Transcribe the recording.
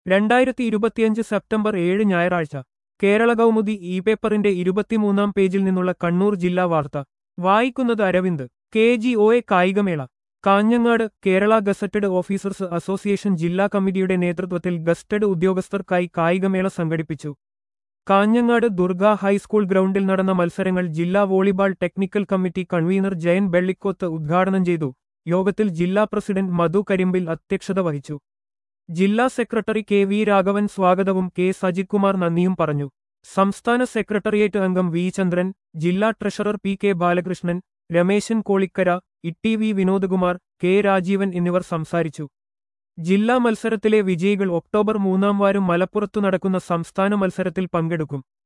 രണ്ടായിരത്തി ഇരുപത്തിയഞ്ച് സെപ്റ്റംബർ ഏഴ് ഞായറാഴ്ച കേരള കൗമുദി ഇ പേപ്പറിന്റെ ഇരുപത്തിമൂന്നാം പേജിൽ നിന്നുള്ള കണ്ണൂർ ജില്ലാ വാർത്ത വായിക്കുന്നത് Aravind K G O A കായികമേള Kanhangad Kerala gazetted officers association ജില്ലാ കമ്മിറ്റിയുടെ നേതൃത്വത്തിൽ ഗസ്റ്റഡ് ഉദ്യോഗസ്ഥർക്കായി കായികമേള സംഘടിപ്പിച്ചു കാഞ്ഞങ്ങാട് ദുർഗ ഹൈസ്കൂൾ ഗ്രൗണ്ടിൽ നടന്ന മത്സരങ്ങൾ ജില്ലാ volleyball technical committee convener Jayan Vellikoth ഉദ്ഘാടനം ചെയ്തു യോഗത്തിൽ ജില്ലാ പ്രസിഡന്റ് മധു കരിമ്പിൽ അധ്യക്ഷത വഹിച്ചു ജില്ലാ സെക്രട്ടറി കെ വി രാഘവൻ സ്വാഗതവും കെ സജിത് കുമാർ നന്ദിയും പറഞ്ഞു സംസ്ഥാന സെക്രട്ടേറിയറ്റ് അംഗം വി ചന്ദ്രൻ ജില്ലാ treasurer P K Balakrishnan Rameshan Kolikkara Itty V Vinodkumar K Rajeevan എന്നിവർ സംസാരിച്ചു ജില്ലാ മത്സരത്തിലെ വിജയികൾ ഒക്ടോബർ മൂന്നാം വാരം മലപ്പുറത്തു നടക്കുന്ന സംസ്ഥാന മത്സരത്തിൽ പങ്കെടുക്കും